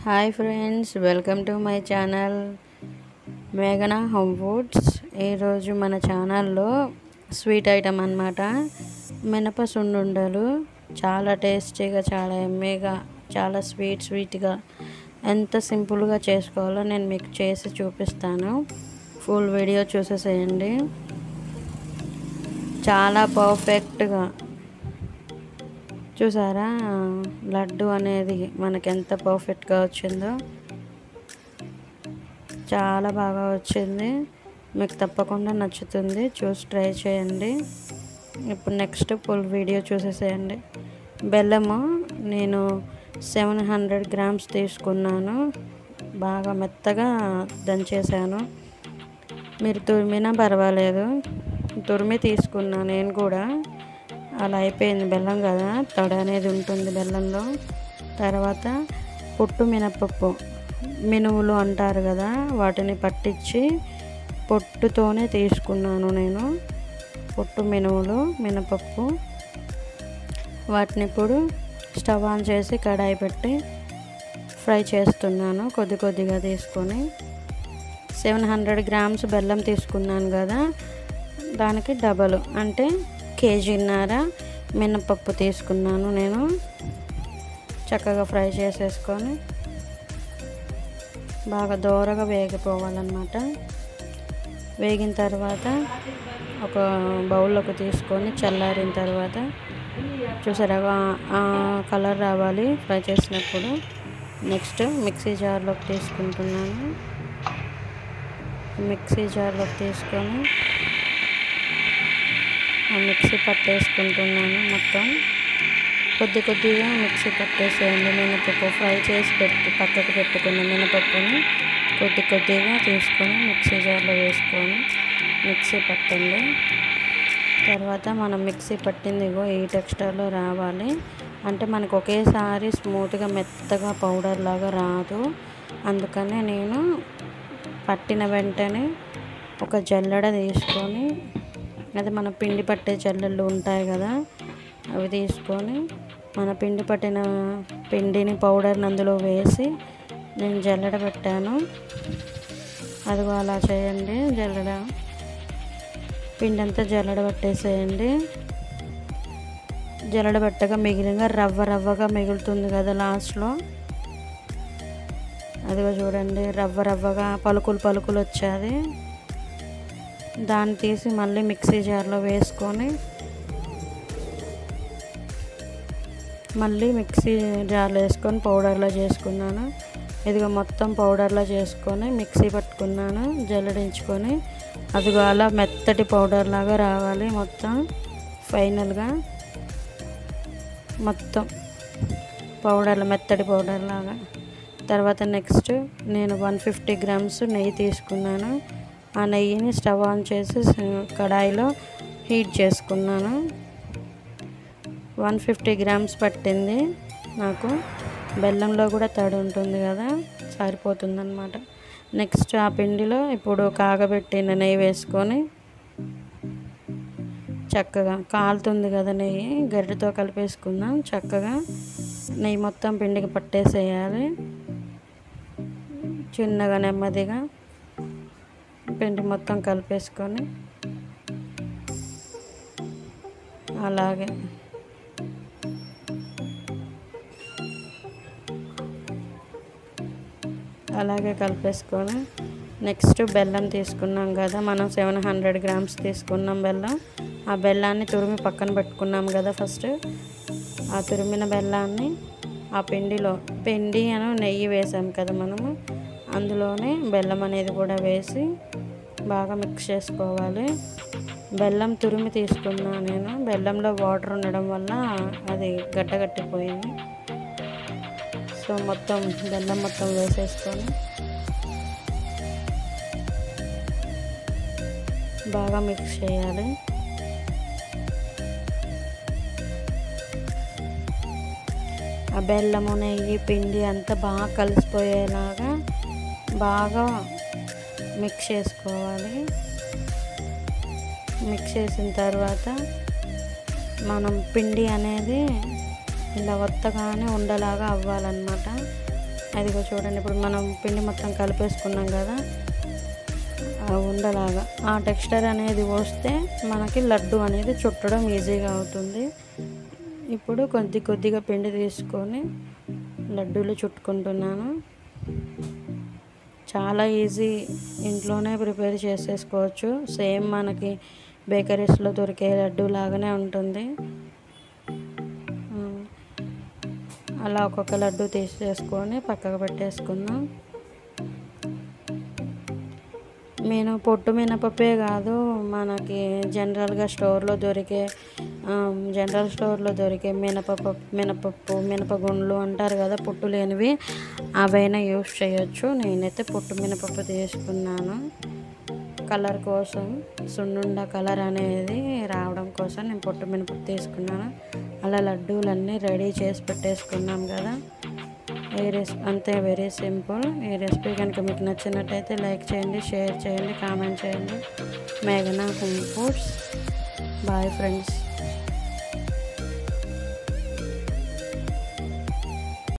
hi friends welcome to my channel మేఘనా home foods ఈరోజు మన ఛానల్లో స్వీట్ ఐటమ్ అన్నమాట మినప సున్నుండలు చాలా టేస్టీగా చాలా ఎమ్మీగా చాలా స్వీట్ స్వీట్గా ఎంత సింపుల్గా చేసుకోవాలో నేను మీకు చేసి చూపిస్తాను ఫుల్ వీడియో చూసేసేయండి చాలా పర్ఫెక్ట్గా చూసారా లడ్డు అనేది మనకి ఎంత పర్ఫెక్ట్గా వచ్చిందో చాలా బాగా వచ్చింది మీకు తప్పకుండా నచ్చుతుంది చూసి ట్రై చేయండి ఇప్పుడు నెక్స్ట్ ఫుల్ వీడియో చూసేసేయండి బెల్లము నేను సెవెన్ హండ్రెడ్ గ్రామ్స్ తీసుకున్నాను బాగా మెత్తగా దంచేసాను మీరు తురిమినా పర్వాలేదు తురిమి తీసుకున్నా నేను కూడా అలా అయిపోయింది బెల్లం కదా తడ అనేది ఉంటుంది బెల్లంలో తర్వాత పొట్టు మినపప్పు మినువులు అంటారు కదా వాటిని పట్టించి పొట్టుతోనే తీసుకున్నాను నేను పొట్టు మినువులు మినపప్పు వాటిని ఇప్పుడు స్టవ్ ఆన్ చేసి కడాయి పెట్టి ఫ్రై చేస్తున్నాను కొద్ది కొద్దిగా తీసుకొని సెవెన్ హండ్రెడ్ గ్రామ్స్ బెల్లం తీసుకున్నాను కదా దానికి డబల్ అంటే కేజీన్నర మినపప్పు తీసుకున్నాను నేను చక్కగా ఫ్రై చేసేసుకొని బాగా దోరగా వేగిపోవాలన్నమాట వేగిన తర్వాత ఒక బౌల్లోకి తీసుకొని చల్లారిన తర్వాత చూసారా ఆ కలర్ రావాలి ఫ్రై చేసినప్పుడు నెక్స్ట్ మిక్సీ జార్లోకి తీసుకుంటున్నాను మిక్సీ జార్లోకి తీసుకొని ఆ మిక్సీ పట్టేసుకుంటున్నాను మొత్తం కొద్ది కొద్దిగా మిక్సీ పట్టేసేయండి మినపప్పు ఫ్రై చేసి పెట్టి పక్కకు పెట్టుకున్న మినపప్పుని కొద్ది కొద్దిగా తీసుకొని మిక్సీ జార్లో వేసుకొని మిక్సీ పట్టండి తర్వాత మనం మిక్సీ పట్టింది ఇగో ఈ టెక్స్చర్లో రావాలి అంటే మనకు ఒకేసారి స్మూత్గా మెత్తగా పౌడర్ లాగా రాదు అందుకనే నేను పట్టిన వెంటనే ఒక జల్లెడ తీసుకొని అది మన పిండి పట్టే జల్లెళ్ళు ఉంటాయి కదా అవి తీసుకొని మన పిండి పట్టిన పిండిని పౌడర్ని అందులో వేసి నేను జల్లెడ పెట్టాను అదిగో అలా చేయండి జల్లెడ పిండి అంతా జల్లెడ పట్టేసేయండి జల్లెడ పెట్టగా మిగిలిన రవ్వ రవ్వగా మిగులుతుంది కదా లాస్ట్లో అదిగో చూడండి రవ్వ రవ్వగా పలుకులు పలుకులు వచ్చేది దాన్ని తీసి మళ్ళీ మిక్సీ జార్లో వేసుకొని మళ్ళీ మిక్సీ జార్లో వేసుకొని పౌడర్లో చేసుకున్నాను ఇదిగో మొత్తం పౌడర్లో చేసుకొని మిక్సీ పట్టుకున్నాను జల్లడించుకొని అదిగో అలా మెత్తటి పౌడర్ లాగా రావాలి మొత్తం ఫైనల్గా మొత్తం పౌడర్లు మెత్తటి పౌడర్ లాగా తర్వాత నెక్స్ట్ నేను వన్ ఫిఫ్టీ గ్రామ్స్ నెయ్యి తీసుకున్నాను ఆ నెయ్యిని స్టవ్ ఆన్ చేసి కడాయిలో హీట్ చేసుకున్నాను వన్ ఫిఫ్టీ గ్రామ్స్ పట్టింది నాకు బెల్లంలో కూడా తడి ఉంటుంది కదా సరిపోతుంది అనమాట నెక్స్ట్ ఆ పిండిలో ఇప్పుడు కాగబెట్టిన నెయ్యి వేసుకొని చక్కగా కాలుతుంది కదా నెయ్యి గరిటతో కలిపేసుకుందాం చక్కగా నెయ్యి మొత్తం పిండికి పట్టేసేయాలి చిన్నగా నెమ్మదిగా పిండి మొత్తం కలిపేసుకొని అలాగే అలాగే కలిపేసుకొని నెక్స్ట్ బెల్లం తీసుకున్నాం కదా మనం సెవెన్ హండ్రెడ్ గ్రామ్స్ తీసుకున్నాం బెల్లం ఆ బెల్లాన్ని తురిమి పక్కన పెట్టుకున్నాం కదా ఫస్ట్ ఆ తురిమిన బెల్లాన్ని ఆ పిండిలో పిండి అని నెయ్యి వేసాం కదా మనము అందులోనే బెల్లం అనేది కూడా వేసి బాగా మిక్స్ చేసుకోవాలి బెల్లం తురిమి తీసుకున్నా నేను బెల్లంలో వాటర్ ఉండడం వల్ల అది గడ్డగట్టిపోయింది సో మొత్తం బెల్లం మొత్తం వేసేసుకొని బాగా మిక్స్ చేయాలి ఆ బెల్లము నెయ్యి పిండి అంతా బాగా కలిసిపోయేలాగా బాగా మిక్స్ చేసుకోవాలి మిక్స్ చేసిన తర్వాత మనం పిండి అనేది ఇలా ఒత్తగానే ఉండలాగా అవ్వాలన్నమాట అదిగో చూడండి ఇప్పుడు మనం పిండి మొత్తం కలిపేసుకున్నాం కదా ఆ ఉండలాగా ఆ టెక్స్చర్ అనేది వస్తే మనకి లడ్డు అనేది చుట్టడం ఈజీగా అవుతుంది ఇప్పుడు కొద్ది కొద్దిగా పిండి తీసుకొని లడ్డూలు చుట్టుకుంటున్నాను చాలా ఈజీ ఇంట్లోనే ప్రిపేర్ చేసేసుకోవచ్చు సేమ్ మనకి బేకరీస్లో దొరికే లడ్డు లాగానే ఉంటుంది ఉమ్, అలా ఒక్కొక్క లడ్డు తీసేసుకొని పక్కకు పెట్టేసుకుందాం నేను పొట్టు మినపప్పే కాదు మనకి జనరల్గా స్టోర్లో దొరికే ఆమ్, జనరల్ స్టోర్లో దొరికే మినపప్పు మినపప్పు మినపగుండ్లు అంటారు కదా పొట్టు లేనివి అవైనా యూస్ చేయొచ్చు నేనైతే పొట్టు మినపప్పు తీసుకున్నాను కలర్ కోసం సున్నుండ కలర్ అనేది రావడం కోసం నేను పొట్టు మినపప్పు తీసుకున్నాను అలా లడ్డూలన్నీ రెడీ చేసి పెట్టేసుకున్నాం కదా ఈ రెసిపీ అంతే వెరీ సింపుల్ ఈ రెసిపీ కనుక మీకు నచ్చినట్టయితే లైక్ చేయండి షేర్ చేయండి కామెంట్ చేయండి మేఘనా హోమ్ ఫుడ్స్ బాయ్ ఫ్రెండ్స్